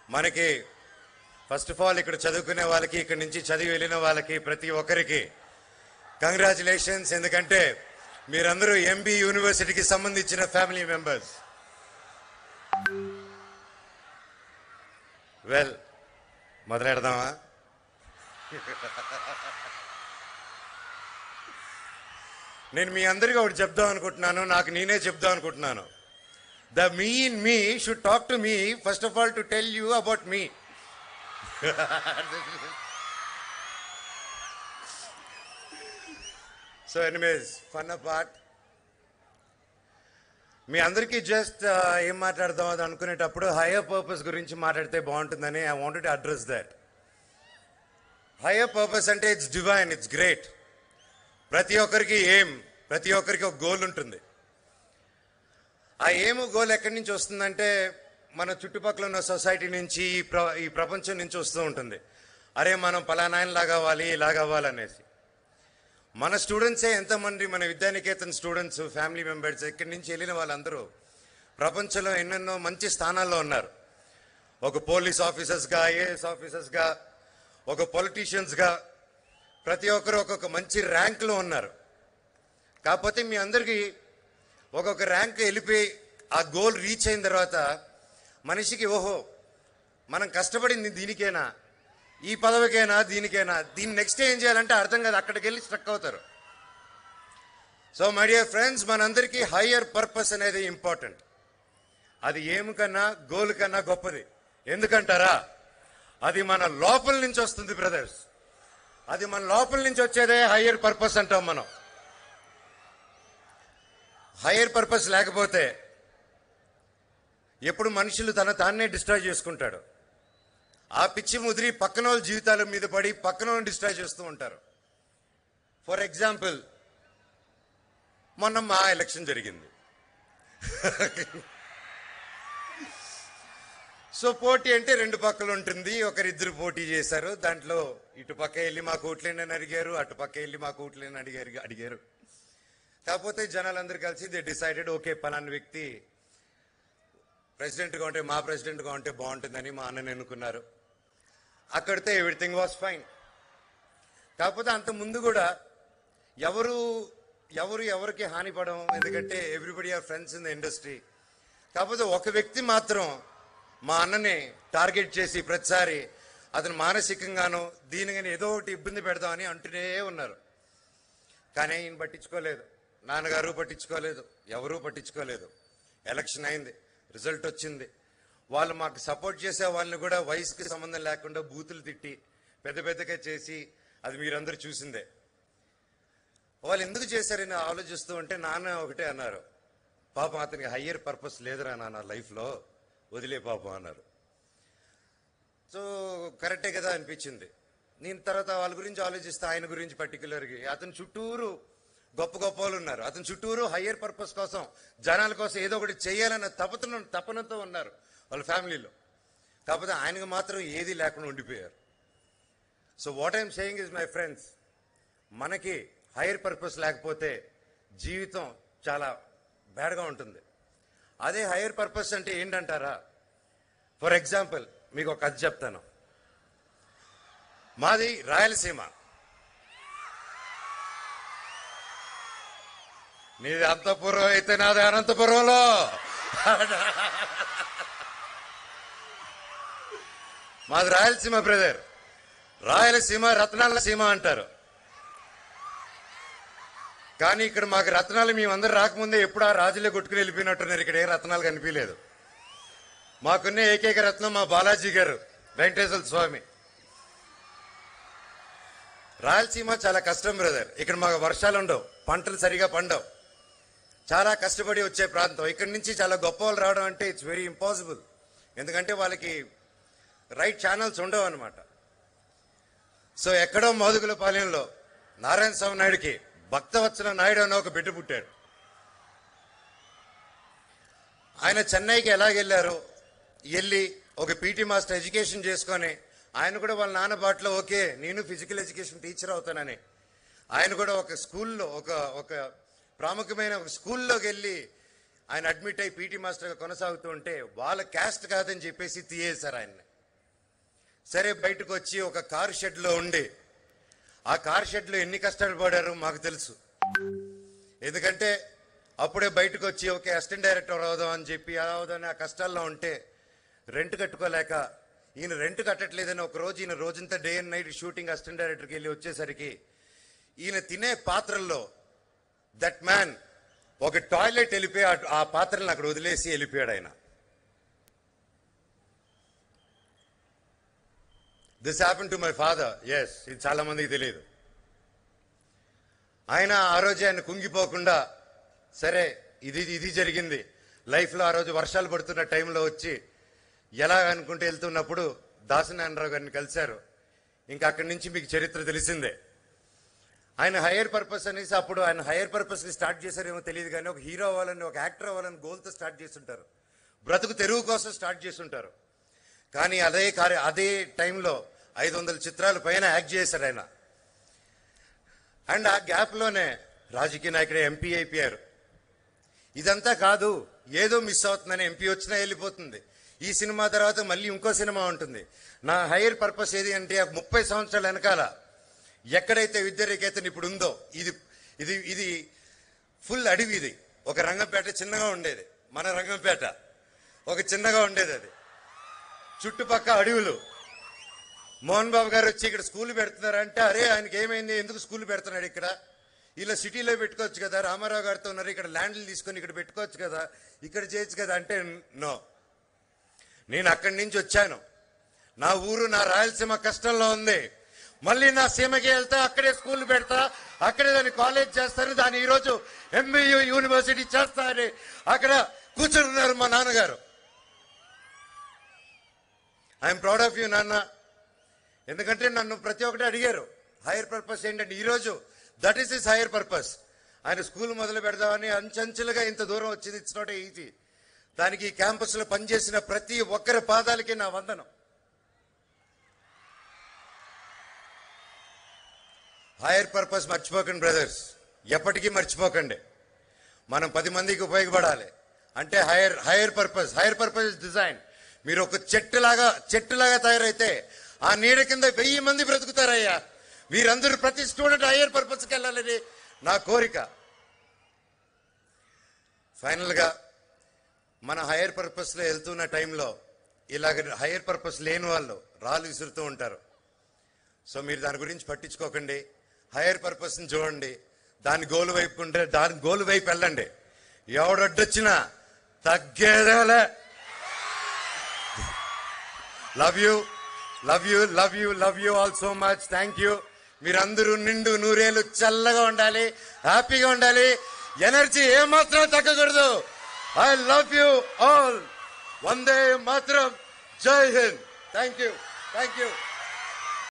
మనకి first of all ఇక్కడ చదువుకునే వాళ్ళకి ఇక్కడ నుంచి చదివి వెళ్ళిన వాళ్ళకి ప్రతి ఒక్కరికి కంగ్రాచులేషన్స్ ఎందుకంటే మీరందరూ ఎంబీ యూనివర్సిటీకి సంబంధించిన ఫ్యామిలీ మెంబర్స్ వెల్ మొదలెడదామా నేను మీ అందరికీ ఒకటి చెప్దాం అనుకుంటున్నాను నాకు నేనే చెప్దాం అనుకుంటున్నాను the me in me should talk to me first of all to tell you about me so anyways fun part మీ అందరికీ జస్ట్ ఏం మాట్లాడదాం అది అనుకునేటప్పుడు హైయర్ పర్పస్ గురించి మాట్లాడితే బాగుంటుందని I wanted to address that higher purpose అంటే ఇట్స్ డివైన్ ఇట్స్ గ్రేట్ ప్రతి ఒక్కరికి ఏం ప్రతి ఒక్కరికి ఒక గోల్ ఉంటుంది ఆ ఏము గోల్ ఎక్కడి నుంచి వస్తుందంటే మన చుట్టుపక్కల ఉన్న సొసైటీ నుంచి ఈ ప్ర ఈ ప్రపంచం నుంచి వస్తూ ఉంటుంది అరే మనం పలానాయనలాగా అవ్వాలి ఇలాగా అవ్వాలనేసి మన స్టూడెంట్సే ఎంతమంది మన విద్యానికేతన్ స్టూడెంట్స్ ఫ్యామిలీ మెంబర్స్ ఇక్కడి నుంచి వెళ్ళిన వాళ్ళందరూ ప్రపంచంలో ఎన్నెన్నో మంచి స్థానాల్లో ఉన్నారు ఒక పోలీస్ ఆఫీసర్స్గా ఐఏఎస్ ఆఫీసర్స్గా ఒక పొలిటీషియన్స్గా ప్రతి ఒక్కరు ఒక్కొక్క మంచి ర్యాంక్లో ఉన్నారు కాకపోతే మీ అందరికీ ఒక్కొక్క ర్యాంక్ వెళ్ళిపోయి ఆ గోల్ రీచ్ అయిన తర్వాత మనిషికి ఓహో మనం కష్టపడింది దీనికేనా ఈ పదవికైనా దీనికైనా దీన్ని నెక్స్ట్ ఏం చేయాలంటే అర్థం కాదు అక్కడికి వెళ్ళి స్ట్రక్ అవుతారు సో మై డియర్ ఫ్రెండ్స్ మనందరికీ హయ్యర్ పర్పస్ అనేది ఇంపార్టెంట్ అది ఏమి కన్నా గోల్ కన్నా గొప్పది ఎందుకంటారా అది మన లోపల నుంచి వస్తుంది బ్రదర్స్ అది మన లోపల నుంచి వచ్చేదే హయ్యర్ పర్పస్ అంటాం మనం హయ్యర్ పర్పస్ లేకపోతే ఎప్పుడు మనుషులు తన తాన్నే డిస్ట్రాయ్ చేసుకుంటాడు ఆ పిచ్చి ముదిరి పక్కన వాళ్ళ జీవితాల మీద పడి పక్కన వాళ్ళని డిస్ట్రాయ్ చేస్తూ ఉంటారు ఫర్ ఎగ్జాంపుల్ మొన్న మా ఎలక్షన్ జరిగింది సో పోటీ అంటే రెండు పక్కలు ఉంటుంది ఒకరిద్దరు పోటీ చేశారు దాంట్లో ఇటు పక్క వెళ్ళి మా కోట్లేనని అడిగారు అటు పక్క వెళ్ళి మా కోట్లేని అడిగారు అడిగారు కాకపోతే జనాలందరూ కలిసి దే డిసైడెడ్ ఓకే పలానా వ్యక్తి ప్రెసిడెంట్గా ఉంటే మా ప్రెసిడెంట్గా ఉంటే బాగుంటుందని మా అన్నని ఎన్నుకున్నారు అక్కడితో ఎవ్రీథింగ్ వాస్ ఫైన్ కాకపోతే అంత ముందు కూడా ఎవరు ఎవరు ఎవరికి హానిపడం ఎందుకంటే everybody are friends in the industry కాకపోతే ఒక వ్యక్తి మాత్రం మా అన్నని టార్గెట్ చేసి ప్రతిసారి అతను మానసికంగాను దీనిగాని ఏదో ఒకటి ఇబ్బంది పెడదామని అంటూనే ఉన్నారు కానీ ఈయన పట్టించుకోలేదు నాన్నగారు పట్టించుకోలేదు ఎవరూ పట్టించుకోలేదు ఎలక్షన్ అయింది రిజల్ట్ వచ్చింది వాళ్ళు మాకు సపోర్ట్ చేసే వాళ్ళని కూడా వయసుకి సంబంధం లేకుండా బూతులు తిట్టి పెద్ద పెద్దగా చేసి అది మీరందరూ చూసిందే వాళ్ళు ఎందుకు చేశారని ఆలోచిస్తూ ఉంటే నాన్న ఒకటే అన్నారు పాపం అతనికి హయ్యర్ పర్పస్ లేదురా నాన్న లైఫ్లో వదిలే పాపం అన్నారు సో కరెక్టే కదా అనిపించింది నేను తర్వాత వాళ్ళ గురించి ఆలోచిస్తే ఆయన గురించి పర్టికులర్గా అతని చుట్టూరు గొప్ప గొప్ప వాళ్ళు ఉన్నారు అతని చుట్టూరు హయ్యర్ పర్పస్ కోసం జనాల కోసం ఏదో ఒకటి చేయాలన్న తపన తపనతో ఉన్నారు వాళ్ళ ఫ్యామిలీలో కాకపోతే ఆయనకు మాత్రం ఏది లేకుండా ఉండిపోయారు so what I'm saying is my friends మనకి హైయర్ పర్పస్ లేకపోతే జీవితం చాలా బ్యాడ్గా ఉంటుంది అదే హైయర్ పర్పస్ అంటే ఏంటంటారా ఫర్ ఎగ్జాంపుల్ మీకు ఒక కథ చెప్తాను మాది రాయలసీమ నీది అంతపురం అయితే నాది అనంతపురంలో మాది రాయలసీమ బ్రదర్ రాయలసీమ రత్నాల సీమ అంటారు కానీ ఇక్కడ మాకు రత్నాలు మేమందరూ రాకముందే ఎప్పుడు ఆ రాజులే కొట్టుకుని వెళ్ళిపోయినట్టున్నారు ఇక్కడ ఏ రత్నాలు కనిపించలేదు మాకున్న ఏకైక రత్నం మా బాలాజీ గారు వెంకటేశ్వర స్వామి రాయలసీమ చాలా కష్టం బ్రదర్ ఇక్కడ మాకు వర్షాలు ఉండవు పంటలు సరిగా పండవు చాలా కష్టపడి వచ్చే ప్రాంతం ఇక్కడి నుంచి చాలా గొప్ప వాళ్ళు రావడం అంటే ఇట్స్ వెరీ ఇంపాసిబుల్ ఎందుకంటే వాళ్ళకి రైట్ ఛానల్స్ ఉండవు అనమాట సో ఎక్కడో మోదుగుల పాలెంలో నారాయణ స్వామి నాయుడికి భక్తవత్సల నాయుడు అనే ఒక బిడ్డ పుట్టాడు ఆయన చెన్నైకి ఎలాగెళ్ళారో వెళ్ళి ఒక పీటీ మాస్టర్ ఎడ్యుకేషన్ చేసుకొని ఆయన కూడా వాళ్ళ నాన్న బాటలో ఓకే నేను ఫిజికల్ ఎడ్యుకేషన్ టీచర్ అవుతానని ఆయన కూడా ఒక స్కూల్లో ఒక ఒక ప్రాముఖ్యమైన ఒక స్కూల్లోకి వెళ్ళి ఆయన అడ్మిట్ అయ్యి పీటీ మాస్టర్గా కొనసాగుతూ ఉంటే వాళ్ళ క్యాస్ట్ కాదని చెప్పేసి తీయేశారు ఆయన్ని సరే బయటకు వచ్చి ఒక కార్ షెడ్ లో ఉండి ఆ కార్ షెడ్ లో ఎన్ని కష్టాలు పడారో మాకు తెలుసు ఎందుకంటే అప్పుడే బయటకు వచ్చి ఓకే అసిస్టెంట్ డైరెక్టర్ అవుదాం అని చెప్పి అవుదాం ఆ కష్టాల్లో ఉంటే రెంట్ కట్టుకోలేక ఈయన రెంట్ కట్టట్లేదని ఒక రోజు ఈయన రోజంతా day and night shooting assistant డైరెక్టర్కి వెళ్ళి వచ్చేసరికి ఈయన తినే పాత్రల్లో దట్ మ్యాన్ ఒక టాయిలెట్ వెళ్ళిపోయి ఆ- ఆ పాత్రలను అక్కడ వదిలేసి వెళ్ళిపోయాడు ఆయన this happen to my father yes ఇది చాలా మందికి తెలియదు ఆయన ఆ రోజు ఆయన కుంగిపోకుండా సరే ఇది ఇది జరిగింది లైఫ్లో ఆ రోజు వర్షాలు పడుతున్న టైంలో వచ్చి ఎలా అనుకుంటూ వెళ్తున్నప్పుడు దాసనారాయణరావు గారిని కలిశారు ఇంకా అక్కడి నుంచి మీకు చరిత్ర తెలిసిందే ఆయన హైయర్ పర్పస్ అనేసి అప్పుడు ఆయన హైయర్ పర్పస్ ని స్టార్ట్ చేశారేమో తెలియదు కానీ ఒక హీరో అవ్వాలని ఒక యాక్టర్ అవ్వాలని గోల్తో స్టార్ట్ చేస్తుంటారు బ్రతుకు తెరువు కోసం స్టార్ట్ చేస్తుంటారు కానీ అదే కార్య అదే టైంలో ఐదు వందల చిత్రాల పైన యాక్ట్ చేశారు ఆయన అండ్ ఆ గ్యాప్ లోనే రాజకీయ నాయకుడు ఎంపీ అయిపోయారు ఇదంతా కాదు ఏదో మిస్ అవుతుందని ఎంపీ వచ్చినా వెళ్ళిపోతుంది ఈ సినిమా తర్వాత మళ్ళీ ఇంకో సినిమా ఉంటుంది నా హైయర్ పర్పస్ ఏది అంటే ఆ ముప్పై సంవత్సరాల వెనకాల ఎక్కడైతే విద్యారేఖేతన్ ఇప్పుడు ఉందో ఇది ఇది ఇది ఫుల్ అడవి ఇది ఒక రంగంపేట చిన్నగా ఉండేది మన రంగంపేట ఒక చిన్నగా ఉండేది అది చుట్టుపక్క అడవులు మోహన్ బాబు గారు వచ్చి ఇక్కడ స్కూల్ పెడుతున్నారంటే అరే ఆయనకి ఏమైంది ఎందుకు స్కూల్ పెడుతున్నాడు ఇక్కడ ఇలా సిటీలో పెట్టుకోవచ్చు కదా రామారావు గారితో ఉన్నారు ఇక్కడ ల్యాండ్లు తీసుకొని ఇక్కడ పెట్టుకోవచ్చు కదా ఇక్కడ చేయొచ్చు కదా అంటే నో నేను అక్కడి నుంచి వచ్చాను నా ఊరు నా రాయలసీమ కష్టంలో ఉంది మళ్ళీ నా సీమకి వెళ్తే అక్కడే స్కూల్ పెడతా అక్కడే దాన్ని కాలేజ్ చేస్తాను దాన్ని ఈరోజు ఎంబీయూ యూనివర్సిటీ చేస్తారని అక్కడ కూర్చున్నారు మా నాన్నగారు ఐఎమ్ ప్రౌడ్ ఆఫ్ యూ నాన్న ఎందుకంటే నన్ను ప్రతి ఒక్కటి అడిగారు హైయర్ పర్పస్ ఏంటంటే ఈరోజు that is is higher purpose ఆయన స్కూల్ మొదలు పెడదామని అంచెంచెలుగా ఇంత దూరం వచ్చింది ఇట్స్ నాట్ ఈజీ దానికి ఈ క్యాంపస్ లో పనిచేసిన ప్రతి ఒక్కరి పాదాలకి నా వందనం హైయర్ పర్పస్ మర్చిపోకండి బ్రదర్స్ ఎప్పటికీ మర్చిపోకండి మనం పది మందికి ఉపయోగపడాలి అంటే higher higher purpose higher purpose design మీరు ఒక చెట్టులాగా చెట్టులాగా తయారైతే ఆ నీడ కింద వెయ్యి మంది బ్రతుకుతారయ్యా వీరందరూ ప్రతి స్టూడెంట్ హైయర్ పర్పస్కి వెళ్ళాలని నా కోరిక ఫైనల్ గా మన హైయర్ పర్పస్ లో వెళ్తున్న టైంలో ఇలాగ హైయర్ పర్పస్ లేని వాళ్ళు రాళ్ళు విసురుతూ ఉంటారు సో మీరు దాని గురించి పట్టించుకోకండి హైయర్ పర్పస్ ని చూడండి దాని గోలు వైపు ఉంటే దాని గోలు వైపు వెళ్ళండి ఎవడొడ్డొచ్చినా తగ్గేదేలే love you love you love you love you all so much thank you మీరందరూ నిండు నూరేళ్ళు చల్లగా ఉండాలి హ్యాపీగా ఉండాలి ఎనర్జీ ఏమాత్రం తగ్గకూడదు ఐ లవ్ యూ ఆల్ వందే మాత్రం Jai Hind thank you thank you